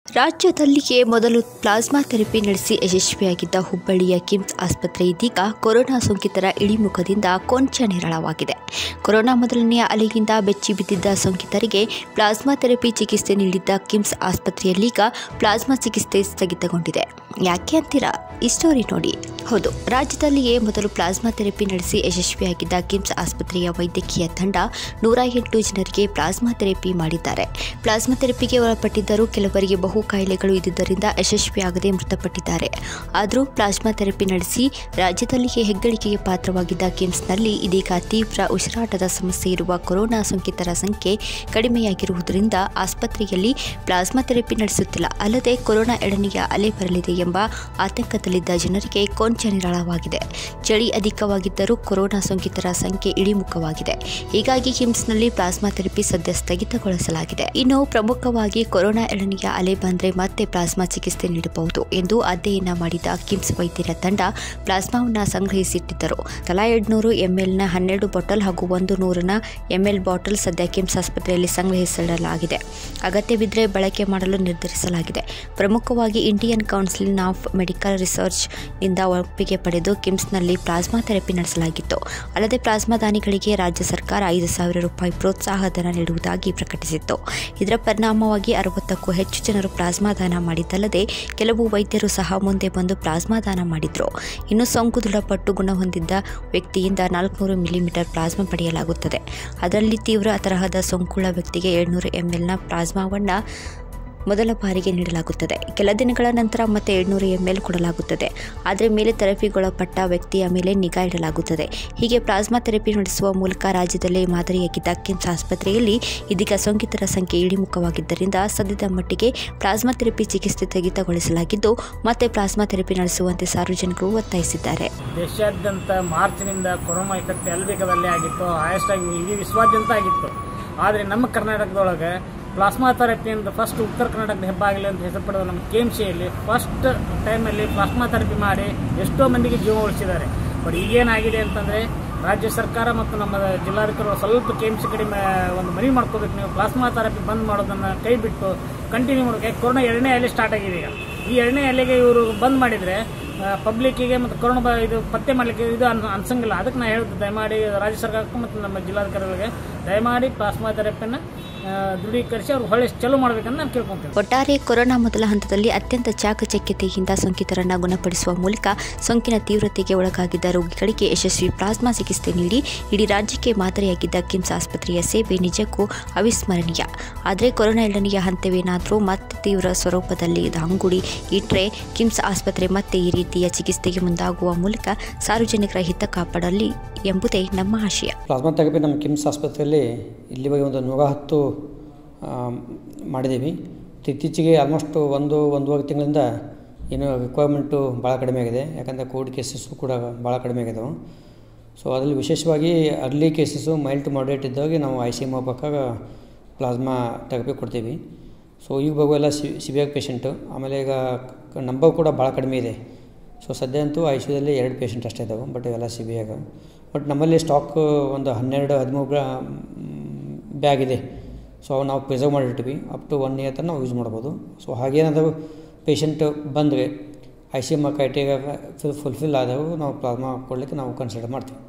ರಾಜ್ಯದಲ್ಲಿಯೇ ಮೊದಲು plasma therapy ನಡೆಸಿ ಯಶಸ್ವಿಯಾಗಿದ್ದ ಹುಬ್ಬಳ್ಳಿಯ ಕಿಮ್ಸ್ ಆಸ್ಪತ್ರೆ ಇದೀಗ ಕೊರೋನಾ ಸೋಂಕಿತರ ಇಳಿಮುಖದಿಂದ ಕೊಂಚ ನಿರಾಳವಾಗಿದೆ ಕೊರೋನಾ ಮೊದಲನೆಯ ಅಲೆಯಿಂದ ಬೆಚ್ಚಿ ಬಿದ್ದಿದ್ದ ಸೋಂಕಿತರಿಗೆ ಪ್ಲಾಸ್ಮಾ ಥೆರಪಿ ಚಿಕಿತ್ಸೆ ನೀಡಿದ್ದ ಕಿಮ್ಸ್ ಆಸ್ಪತ್ರೆಯಲ್ಲೀಗ ಪ್ಲಾಸ್ಮಾ ಚಿಕಿತ್ಸೆ ಸ್ಥಗಿತಗೊಂಡಿದೆ ಯಾಕೆ ಅಂತೀರಾ ಈ ಸ್ಟೋರಿ ನೋಡಿ ಹೌದು ರಾಜ್ಯದಲ್ಲಿಯೇ ಮೊದಲು ಪ್ಲಾಸ್ಮಾ ಥೆರಪಿ ನಡೆಸಿ ಯಶಸ್ವಿಯಾಗಿದ್ದ ಕಿಮ್ಸ್ ಆಸ್ಪತ್ರೆಯ ವೈದ್ಯಕೀಯ ತಂಡ ನೂರ ಎಂಟು ಜನರಿಗೆ ಪ್ಲಾಸ್ಮಾ ಥೆರಪಿ ಮಾಡಿದ್ದಾರೆ ಪ್ಲಾಸ್ಮಾ ಥೆರಪಿಗೆ ಒಳಪಟ್ಟಿದ್ದರೂ ಕೆಲವರಿಗೆ ಬಹು ಕಾಯಿಲೆಗಳು ಇದ್ದುದರಿಂದ ಯಶಸ್ವಿಯಾಗದೆ ಮೃತಪಟ್ಟಿದ್ದಾರೆ ಆದರೂ ಪ್ಲಾಸ್ಮಾ ಥೆರಪಿ ನಡೆಸಿ ರಾಜ್ಯದಲ್ಲಿಯೇ ಹೆಗ್ಗಳಿಕೆಗೆ ಪಾತ್ರವಾಗಿದ್ದ ಕಿಮ್ಸ್ನಲ್ಲಿ ಇದೀಗ ತೀವ್ರ ಉಸಿರಾಟದ ಸಮಸ್ಯೆ ಇರುವ ಕೊರೋನಾ ಸೋಂಕಿತರ ಸಂಖ್ಯೆ ಕಡಿಮೆಯಾಗಿರುವುದರಿಂದ ಆಸ್ಪತ್ರೆಯಲ್ಲಿ ಪ್ಲಾಸ್ಮಾ ಥೆರಪಿ ನಡೆಸುತ್ತಿಲ್ಲ ಅಲ್ಲದೆ ಕೊರೋನಾ ಎರಡನೆಯ ಅಲೆ ಬರಲಿದೆ ಎಂಬ ಆತಂಕದಲ್ಲಿದ್ದ ಜನರಿಗೆ ಕೊಂಚ ನಿರಾಳವಾಗಿದೆ ಚಳಿ ಅಧಿಕವಾಗಿದ್ದರೂ ಕೊರೋನಾ ಸೋಂಕಿತರ ಸಂಖ್ಯೆ ಇಳಿಮುಖವಾಗಿದೆ ಹೀಗಾಗಿ ಕಿಮ್ಸ್ನಲ್ಲಿ ಪ್ಲಾಸ್ಮಾ ಥೆರಪಿ ಸದ್ಯ ಸ್ಥಗಿತಗೊಳಿಸಲಾಗಿದೆ ಇನ್ನು ಪ್ರಮುಖವಾಗಿ ಕೊರೋನಾ ಎರಡನೆಯ ಅಲೆ ಬಂದರೆ ಮತ್ತೆ ಪ್ಲಾಸ್ಮಾ ಚಿಕಿತ್ಸೆ ನೀಡಬಹುದು ಎಂದು ಅಧ್ಯಯನ ಮಾಡಿದ ಕಿಮ್ಸ್ ವೈದ್ಯರ ತಂಡ ಪ್ಲಾಸ್ಮಾವನ್ನು ಸಂಗ್ರಹಿಸಿಟ್ಟಿದ್ದರು ತಲಾ ಎರಡ್ನೂರು ಎಂಎಲ್ನ ಹನ್ನೆರಡು ಬಾಟಲ್ ಹಾಗೂ ಒಂದು ನೂರನ ಎಂಎಲ್ ಬಾಟಲ್ ಸದ್ಯ ಕಿಮ್ಸ್ ಆಸ್ಪತ್ರೆಯಲ್ಲಿ ಸಂಗ್ರಹಿಸಿಡಲಾಗಿದೆ ಅಗತ್ಯವಿದ್ದರೆ ಬಳಕೆ ಮಾಡಲು ನಿರ್ಧರಿಸಲಾಗಿದೆ ಪ್ರಮುಖವಾಗಿ Indian Council of Medical Research ನಿಂದ ಒಪ್ಪಿಗೆ ಪಡೆದು ಕಿಮ್ಸ್ನಲ್ಲಿ ಪ್ಲಾಸ್ಮಾ ಥೆರಪಿ ನಡೆಸಲಾಗಿತ್ತು ಅಲ್ಲದೆ ಪ್ಲಾಸ್ಮಾ ದಾನಿಗಳಿಗೆ ರಾಜ್ಯ ಸರ್ಕಾರ ಐದು ಸಾವಿರ ರೂಪಾಯಿ ಪ್ರೋತ್ಸಾಹ ಧನ ನೀಡುವುದಾಗಿ ಪ್ರಕಟಿಸಿತ್ತು ಇದರ ಪರಿಣಾಮವಾಗಿ ಅರವತ್ತಕ್ಕೂ ಹೆಚ್ಚು ಜನರು ಪ್ಲಾಸ್ಮಾ ದಾನ ಮಾಡಿದ್ದಲ್ಲದೆ ಕೆಲವು ವೈದ್ಯರು ಸಹ ಮುಂದೆ ಬಂದು ಪ್ಲಾಸ್ಮಾ ದಾನ ಮಾಡಿದ್ರು ಇನ್ನು ಸೋಂಕು ದೃಢಪಟ್ಟು ಗುಣ ಹೊಂದಿದ್ದ ವ್ಯಕ್ತಿಯಿಂದ ನಾಲ್ಕುನೂರು ಮಿಲಿಮೀಟರ್ ಪ್ಲಾಸ್ಮಾ ಪಡೆಯಲಾಗುತ್ತದೆ ಅದರಲ್ಲಿ ತೀವ್ರ ತರಹದ ಸೋಂಕುಳ್ಳ ವ್ಯಕ್ತಿಗೆ ಏಳ್ನೂರು ಎಂಎಲ್ನ ಪ್ಲಾಸ್ಮಾವನ್ನು ಮೊದಲ ಬಾರಿಗೆ ನೀಡಲಾಗುತ್ತದೆ ಕೆಲ ದಿನಗಳ ನಂತರ ಮತ್ತೆ ಏಳ್ನೂರು ಎಂಎಲ್ ಕೊಡಲಾಗುತ್ತದೆ ಆದರೆ ಮೇಲೆ ಥೆರಪಿಗೊಳಪಟ್ಟ ವ್ಯಕ್ತಿಯ ಮೇಲೆ ನಿಗಾ ಇಡಲಾಗುತ್ತದೆ ಹೀಗೆ ಪ್ಲಾಸ್ಮಾ ಥೆರಪಿ ನಡೆಸುವ ಮೂಲಕ ರಾಜ್ಯದಲ್ಲೇ ಮಾದರಿಯಾಗಿದ್ದ ಕಿಮ್ಸ್ ಆಸ್ಪತ್ರೆಯಲ್ಲಿ ಇದೀಗ ಸೋಂಕಿತರ ಸಂಖ್ಯೆ ಇಳಿಮುಖವಾಗಿದ್ದರಿಂದ ಸದ್ಯದ ಮಟ್ಟಿಗೆ ಪ್ಲಾಸ್ಮಾ ಥೆರಪಿ ಚಿಕಿತ್ಸೆ ಸ್ಥಗಿತಗೊಳಿಸಲಾಗಿದ್ದು ಮತ್ತೆ ಪ್ಲಾಸ್ಮಾ ಥೆರಪಿ ನಡೆಸುವಂತೆ ಸಾರ್ವಜನಿಕರು ಒತ್ತಾಯಿಸಿದ್ದಾರೆ ದೇಶಾದ್ಯಂತ ಮಾರ್ಚ್ನಿಂದ ಕೊರೋನಾ ಎಫೆಕ್ಟ್ ಎಲ್ಲಿ ಬೇಕಾದಲ್ಲೇ ಆಗಿತ್ತು ಹೈಯೆಸ್ಟ್ ಆಗಿ ಇಡೀ ವಿಶ್ವಾದ್ಯಂತ ಆಗಿತ್ತು ಆದರೆ ನಮ್ಮ ಕರ್ನಾಟಕದೊಳಗೆ ಪ್ಲಾಸ್ಮಾ ಥೆರಪಿ ಅಂತ ಫಸ್ಟ್ ಉತ್ತರ ಕರ್ನಾಟಕದ ಹೆಬ್ಬಾಗಿಲು ಅಂತ ಹೆಸರು ಪಡೆದ ನಮ್ಮ ಕೆ ಎಮ್ ಸಿಯಲ್ಲಿ ಫಸ್ಟ್ ಟೈಮಲ್ಲಿ ಪ್ಲಾಸ್ಮಾ ಥೆರಪಿ ಮಾಡಿ ಎಷ್ಟೋ ಮಂದಿಗೆ ಜೀವ ಉಳಿಸಿದ್ದಾರೆ ಬಟ್ ಈಗೇನಾಗಿದೆ ಅಂತಂದರೆ ರಾಜ್ಯ ಸರ್ಕಾರ ಮತ್ತು ನಮ್ಮ ಜಿಲ್ಲಾಧಿಕಾರಿಗಳು ಸ್ವಲ್ಪ ಕೆ ಎಮ್ ಸಿ ಕಡೆ ಒಂದು ಮನವಿ ಮಾಡ್ಕೋಬೇಕು ನೀವು ಪ್ಲಾಸ್ಮಾ ಥೆರಪಿ ಬಂದ್ ಮಾಡೋದನ್ನು ಕೈ ಬಿಟ್ಟು ಕಂಟಿನ್ಯೂ ಮಾಡೋಕೆ ಕೊರೋನಾ ಎರಡನೇ ಅಲೆ ಸ್ಟಾರ್ಟ್ ಆಗಿದೆ ಈಗ ಈ ಎರಡನೇ ಅಲೆಗೆ ಇವರು ಬಂದ್ ಮಾಡಿದರೆ ಪಬ್ಲಿಕ್ಕಿಗೆ ಮತ್ತು ಕೊರೋನಾ ಬ- ಇದು ಪತ್ತೆ ಮಾಡಲಿಕ್ಕೆ ಇದು ಅನ್ ಅನ್ಸಂಗಿಲ್ಲ ಅದಕ್ಕೆ ನಾನು ಹೇಳುದು ದಯಮಾಡಿ ರಾಜ್ಯ ಸರ್ಕಾರಕ್ಕೂ ಮತ್ತು ನಮ್ಮ ಜಿಲ್ಲಾಧಿಕಾರಿಗಳಿಗೆ ದಯಮಾಡಿ ಪ್ಲಾಸ್ಮಾ ಥೆರಪಿಯನ್ನು ದೃಢೀಕರಿಸಿ ಅವ್ರು ಹೊಳ್ಳಿ ಚಲೋ ಮಾಡ್ಬೇಕಂತ ನಾನು ಕೇಳ್ಕೊಂತೀನಿ ಒಟ್ಟಾರೆ ಕೊರೋನಾ ಮೊದಲ ಹಂತದಲ್ಲಿ ಅತ್ಯಂತ ಚಾಕಚಕ್ಯತೆಯಿಂದ ಸೋಂಕಿತರನ್ನು ಗುಣಪಡಿಸುವ ಮೂಲಕ ಸೋಂಕಿನ ತೀವ್ರತೆಗೆ ಒಳಗಾಗಿದ್ದ ರೋಗಿಗಳಿಗೆ ಯಶಸ್ವಿ ಪ್ಲಾಸ್ಮಾ ಚಿಕಿತ್ಸೆ ನೀಡಿ ಇಡೀ ರಾಜ್ಯಕ್ಕೆ ಮಾದರಿಯಾಗಿದ್ದ ಕಿಮ್ಸ್ ಆಸ್ಪತ್ರೆಯ ಸೇವೆ ನಿಜಕ್ಕೂ ಅವಿಸ್ಮರಣೀಯ ಆದರೆ ಕೊರೋನಾ ಎರಡನೆಯ ಹಂತವೇನಾದರೂ ಮತ್ತೆ ತೀವ್ರ ಸ್ವರೂಪದಲ್ಲಿ ದಾಂಗುಡಿ ಇಟ್ಟರೆ ಕಿಮ್ಸ್ ಆಸ್ಪತ್ರೆ ಮತ್ತೆ ಈ ರೀತಿಯ ಚಿಕಿತ್ಸೆಗೆ ಮುಂದಾಗುವ ಮೂಲಕ ಸಾರ್ವಜನಿಕರ ಹಿತ ಕಾಪಾಡಲಿ ಎಂಬುದೇ ನಮ್ಮ ಆಶಯ ಪ್ಲಾಸ್ಮಾ ಥೆರಪಿ ನಮ್ಮ ಕಿಮ್ಸ್ ಆಸ್ಪತ್ರೆಯಲ್ಲಿ ಇಲ್ಲಿವರೆಗೆ ಒಂದು ನೂರ ಹತ್ತು ಆ, ಮಾಡಿದ್ದೀವಿ ಇತ್ತೀಚೆಗೆ ಆಲ್ಮೋಸ್ಟ್ ಒಂದು ಒಂದೂವರೆ ತಿಂಗಳಿಂದ ಏನು ರಿಕ್ವೈರ್ಮೆಂಟು ಭಾಳ ಕಡಿಮೆ ಆಗಿದೆ ಯಾಕಂದರೆ ಕೋವಿಡ್ ಕೇಸಸ್ಸು ಕೂಡ ಭಾಳ ಕಡಿಮೆ ಆಗಿದ್ದವು ಸೊ ಅದರಲ್ಲಿ ವಿಶೇಷವಾಗಿ early cases mild to moderate ಇದ್ದಾಗೆ ನಾವು ಐ ಸಿ ಎಮ್ ಪ್ರಕಾರ ಪ್ಲಾಸ್ಮಾ ಥೆರಪಿ ಕೊಡ್ತೀವಿ ಸೊ ಈಗ ಬರುವ ಎಲ್ಲ ಸಿ ಸಿವಿಯರ್ ಪೇಷಂಟು ಆಮೇಲೆ ಈಗ ನಂಬರ್ ಕೂಡ ಭಾಳ ಕಡಿಮೆ ಇದೆ ಸೊ ಸದ್ಯ ಅಂತೂ ಐ ಸಿ ಯುದಲ್ಲಿ ಎರಡು ಪೇಷಂಟ್ ಅಷ್ಟೇ ಇದ್ದಾವೆ ಬಟ್ ಇವೆಲ್ಲ ಸಿವಿಯಾಗ ಬಟ್ ನಮ್ಮಲ್ಲಿ ಸ್ಟಾಕ್ ಒಂದು ಹನ್ನೆರಡು ಹದಿಮೂರು ಗ್ರಾ ಬ್ಯಾಗ್ ಇದೆ ಸೊ ಅವು ನಾವು ಪ್ರಿಸರ್ವ್ ಮಾಡಿರ್ತೀವಿ ಅಪ್ ಟು ಒನ್ ಇಯರ್ ತನಕ ನಾವು ಯೂಸ್ ಮಾಡ್ಬೋದು ಸೊ ಹಾಗೇನಾದರೂ ಪೇಷಂಟ್ ಬಂದರೆ I C M criteria fulfil ಆದವು ನಾವು ಪ್ಲಾಸ್ಮಾ ಕೊಡಲಿಕ್ಕೆ ನಾವು ಕನ್ಸಿಡರ್ ಮಾಡ್ತೀವಿ